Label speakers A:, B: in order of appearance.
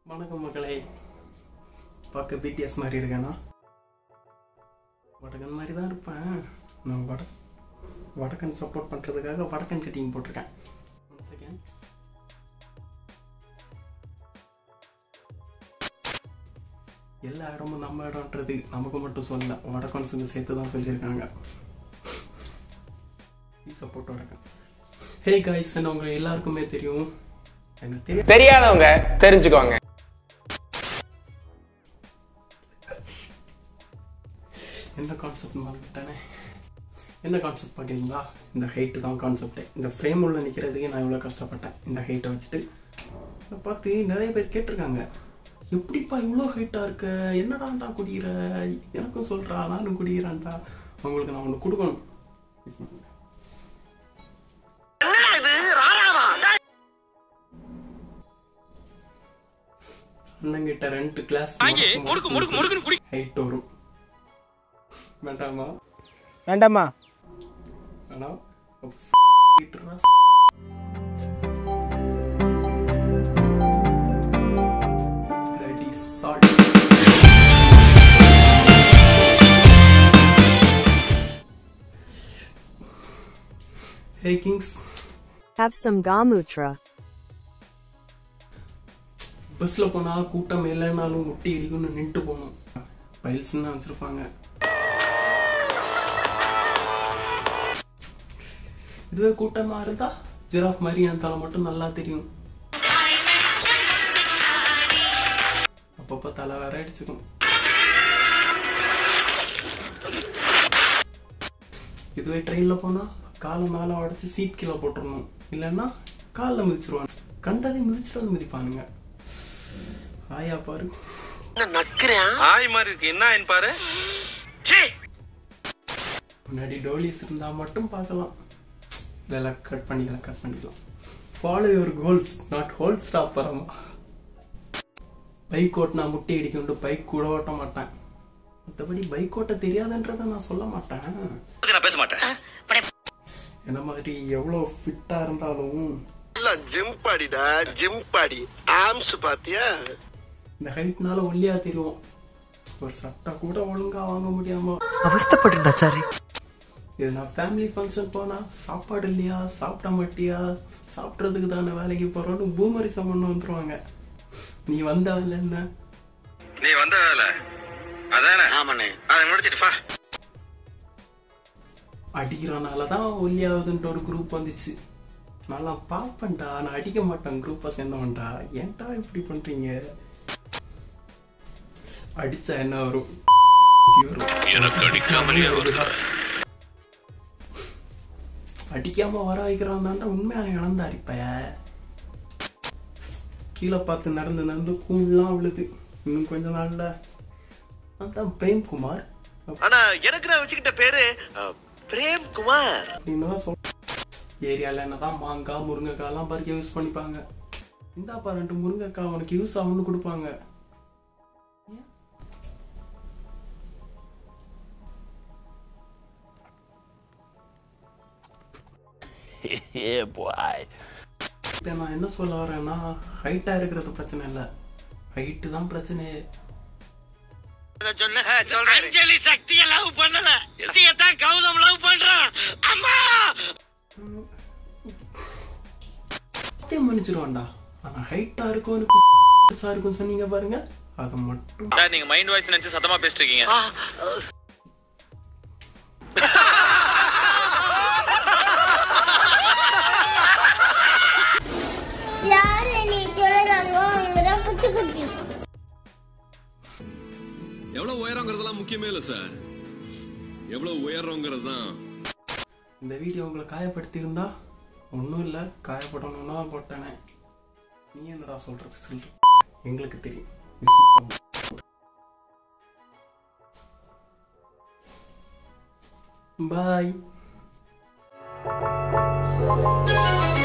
A: வணக்கம் மக்களே பார்க்க பிடிஎஸ் மாதிரி இருக்கேனா வடகன் மாதிரி தான் இருப்பேன் நான் வட வடக்கன் சப்போர்ட் பண்ணுறதுக்காக வடக்கன் கட்டிங் போட்டிருக்கேன் ஒன் செகண்ட் எல்லா இடமும் நம்ம இடம்ன்றது நமக்கு மட்டும் சொல்லல வடக்கன்ஸுக்கு சேர்த்து தான் சொல்லியிருக்காங்க சப்போர்ட் வடக்கன் ஹே காய்ஸ் என்ன உங்க எல்லாருக்குமே தெரியும் எனக்கு தெரியும்
B: தெரியாதவங்க தெரிஞ்சுக்கோங்க
A: என்ன கான்செப்ட் மறந்துட்டானே என்ன கான்செப்ட் பார்க்குறீங்களா இந்த ஹைட்டு தான் கான்செப்ட் இந்த ஃப்ரேம் உள்ள நிற்கிறதுக்கே நான் இவ்வளோ கஷ்டப்பட்டேன் இந்த ஹைட்டை வச்சுட்டு இதை பார்த்து நிறைய பேர் கேட்டிருக்காங்க எப்படிப்பா இவ்வளோ ஹைட்டாக இருக்க என்னடாண்டா குடிக்கிற எனக்கும் சொல்கிறா நானும் குடிக்கிறேன்டா அவங்களுக்கு நான் ஒன்று கொடுக்கணும் அண்ணங்கிட்ட ரெண்டு கிளாஸ் ஹைட் வரும் வேண்டாமா
B: வேண்டாமா
A: வேணாம் லிட்டரா bloody salt. Hey kings,
C: Have some Gamutra.
A: பஸ்ல போனா கூட்டம் இல்லைனாலும் முட்டி இடிக்கும்னு நின்று போகணும் பைல்ஸ்ன்னு வச்சிருப்பாங்க இதுவே கூட்டமா இருந்தா ஜிராஃப் மாதிரி என் தலை மட்டும் நல்லா தெரியும் அப்பப்போ தலை வேற அடிச்சுக்கும் இதுவே ட்ரெயின்ல போனா காலை மேலே உடச்சி சீட் கீழே போட்டுறணும் இல்லைன்னா காலில் மிதிச்சிருவாங்க கண்டதை மிதிச்சிட்டு வந்து மிதிப்பானுங்க ஆயா பாரு
D: ஆய் மாதிரி இருக்கு என்ன ஆயின்னு பாரு
A: முன்னாடி டோலிஸ் இருந்தா மட்டும் பார்க்கலாம் இல்லை கட் பண்ணிக்கலாம் கட் பண்ணிக்கலாம் follow your goals not whole stop வரமா பைக் ஓட்டினா முட்டி இடிக்குண்டு பைக் கூட ஓட்ட மாட்டேன் மற்றபடி பைக் ஓட்ட தெரியாதுன்றதை நான் சொல்ல மாட்டேன்
D: நான் பேச மாட்டேன்
A: என்ன மாதிரி எவ்வளோ ஃபிட்டாக இருந்தாலும்
E: ஜிம் பாடிடா ஜிம் பாடி ஆம்ஸ் பாத்தியா
A: இந்த ஹைட்னால ஒல்லியா தெரியும் ஒரு சட்டை கூட ஒழுங்கா வாங்க முடியாம
F: அவஸ்தப்படுறா சாரி
A: இது நான் ஃபேமிலி ஃபங்க்ஷன் போனா சாப்பாடு இல்லையா சாப்பிட மாட்டியா சாப்பிட்றதுக்கு தானே வேலைக்கு போறோம்னு பூமரிசம் பண்ண வந்துருவாங்க நீ வந்த வேலை என்ன
D: நீ வந்த வேலை அதானே ஆமாண்ணே அதை முடிச்சிட்டு வா
A: அடிக்கிறனால தான் ஒல்லியாகுதுன்ற ஒரு குரூப் வந்துச்சு நான் பார்ப்பேன்டா நான் அடிக்க மாட்டேன் குரூப்பை சேர்ந்தவன்டா ஏன்டா இப்படி பண்றீங்க அடிச்சா என்ன வரும் வரும்
D: எனக்கு அடிக்காமலே வருது
A: அடிக்காம வர வைக்கிறான் தாண்டா உண்மையான இழந்தா அரிப்பைய கீழே பார்த்து நடந்து நடந்து கூண்லாம் விழுது இன்னும் கொஞ்ச நாள்ல அதான் பிரேம்குமார்
E: ஆனா எனக்கு நான் வச்சுக்கிட்ட பேரு அஹ், பிரேம் குமார்
A: அப்படின்னு தான் சொல் ஏரியாவில் என்னதான் மாங்காய் முருங்கைக்காய்லாம் பறிக்க யூஸ் பண்ணிப்பாங்க இந்தாப்பா ரெண்டு முருங்கைக்காய் உனக்கு யூஸ் ஆகும்னு கொடுப்பாங்க ஏன்? இப்ப நான் என்ன சொல்ல வரேன்னா ஹைட்டா இருக்கிறது பிரச்சனை இல்லை ஹைட்டு தான் பிரச்சனையே
G: அஞ்சலி சக்திய லவ் பண்ணல சக்தியத்தான் கௌதம் லவ் பண்றான் அம்மா
A: சத்தியம் மன்னிச்சிருவான்டா ஆனா ஹைட்டா இருக்கும் எனக்கு பெருசா இருக்கும் சொன்னீங்க பாருங்க அதை மட்டும்
D: சார் நீங்க மைண்ட் வாய்ஸ் நினைச்சு சத்தமா பேசிட்டு இருக்கீங்க
H: யாரு நீ சொல்லுறாங்க அவங்கதான் குச்சி குச்சி
I: எவ்வளவு உயரங்கிறதெல்லாம் முக்கியமே இல்லை சார் எவ்வளவு உயரங்கிறது தான்
A: இந்த வீடியோ உங்களை காயப்படுத்தி இருந்தா ஒன்றும் இல்லை காயப்படணும்னா தான் போட்டேனே நீ என்னடா சொல்றது சில்லு எங்களுக்கு தெரியும் நீ சுத்தம். பாய்